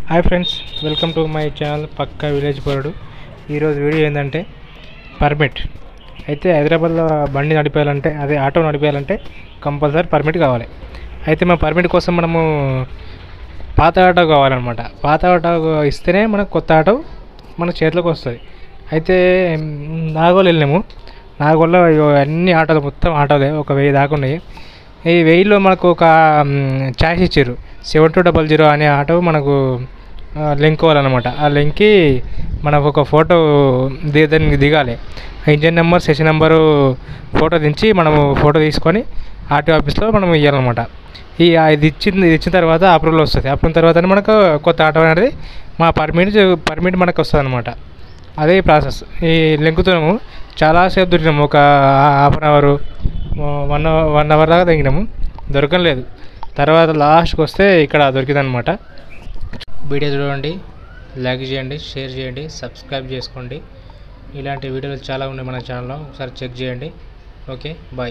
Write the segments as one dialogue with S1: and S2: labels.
S1: Hi friends welcome to my channel పక్కా village పరుడు ఈరోజు వీడియో ఏంటంటే పర్మిట్ అయితే హైదరాబాద్లో బండి నడిపేయాలంటే అదే ఆటో నడిపేయాలంటే కంపల్సరీ పర్మిట్ కావాలి అయితే మా పర్మిట్ కోసం మనము పాత ఆటో కావాలన్నమాట పాత ఆటో ఇస్తేనే మనకు కొత్త ఆటో మన చేతిలోకి వస్తుంది అయితే మ్, నాగోల్ వెళ్ళాము నాగోల్లో ఇగో అన్ని ఆటోలు మొత్తం ఆటోలే ఒక వెయ్యి దాకా ఉన్నాయి ఈ వెయ్యిలో మనకు ఒక ఛాయిస్ ఇచ్చారు సెవెన్ టూ డబల్ జీరో అనే ఆటో మనకు లింక్ అవ్వాలన్నమాట ఆ లింక్కి మనకు ఒక ఫోటో ది దానికి దిగాలి ఇంజన్ నెంబర్ సెషన్ నెంబరు ఫోటో దించి మనము ఫోటో తీసుకొని ఆర్టీ ఆఫీస్లో మనం ఇవ్వాలన్నమాట ఈ ఆ ఇది ఇచ్చిన ఇది ఇచ్చిన తర్వాత అప్రూవల్ వస్తుంది అప్రూవల్ తర్వాత మనకు కొత్త ఆటో అనేది మా పర్మిట్ పర్మిట్ మనకు వస్తుంది అనమాట అదే ప్రాసెస్ ఈ లింకుతో చాలాసేపు దొరికినాము ఒక half an hour one hour one hour దాకా తగ్గినాము దొరకలేదు తర్వాత లాస్ట్కి వస్తే ఇక్కడ దొరికిందనమాట వీడియో చూడండి లైక్ చేయండి షేర్ చేయండి సబ్స్క్రైబ్ చేసుకోండి ఇలాంటి వీడియోలు చాలా ఉన్నాయి మన ఛానల్లో ఒకసారి చెక్ చేయండి ఓకే బాయ్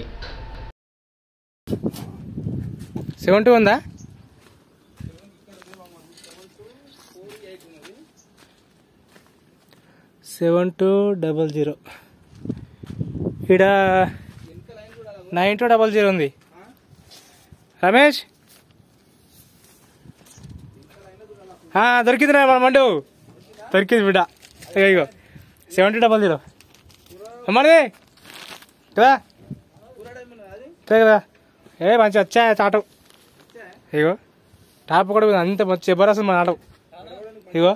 S1: సెవెన్ టూ ఉందా సెవెన్ టూ డబల్ జీరో ఇక్కడ నైన్ టూ డబల్ జీరో ఉంది రమేష్ ఆ, దొరికింది రా మన మండు దొరికింది బిడ్డ ఇగో ఇగో సెవెన్ టూ డబల్ జీరో అమ్మది కదా కదా కదా ఏ మంచి వచ్చా ఆటో ఇగో టాప్ కూడా ఉంది. అంత మంచి జబర్దస్త్ మన ఆటో ఇగో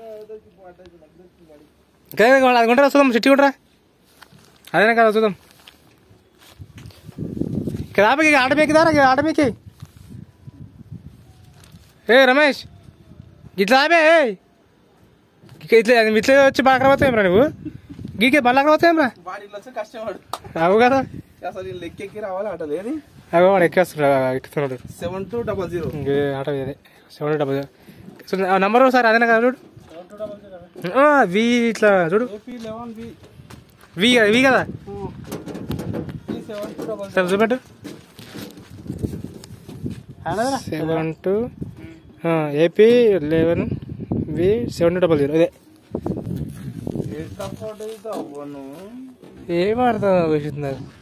S1: కదా కదా, అది కొంటారా చూద్దాం చిట్టి కొంటారా అదేనా కదా చూద్దాం ఇక్కడ ఆపకి ఆట మేకిదారా ఆట మేకి ఏ రమేష్ ఇట్లా ఆపే ఏయ్. ఇక ఇట్లా ఇట్లా వచ్చి బాగా పోతాం రా నువ్వు గీకే మళ్ళీ అక్కడ పోతాం రా
S2: వాడికి వచ్చి కష్టపడు
S1: అవు కదా
S2: అసలు ఈ లెక్కెక్కి రావాలి ఆట లేదు
S1: అవి వాడు ఎక్కేస్తున్నాడు ఎక్కుతున్నాడు
S2: సెవెన్ టూ డబల్ జీరో
S1: ఇంకే ఆట ఇదే సెవెన్ డబల్ సో ఆ నంబర్ సార్ అదేనా కదా చూడు ఆ, వి ఇట్లా చూడు
S2: AP eleven B
S1: V V కదా
S2: సెవెన్ టూ డబల్
S1: సార్ చూపెట్టు seven two AP eleven V seven two double zero ఇదే
S2: ఏ కంఫర్ట్ అయితే అవ్వను
S1: ఏం అర్థం అవుతుంది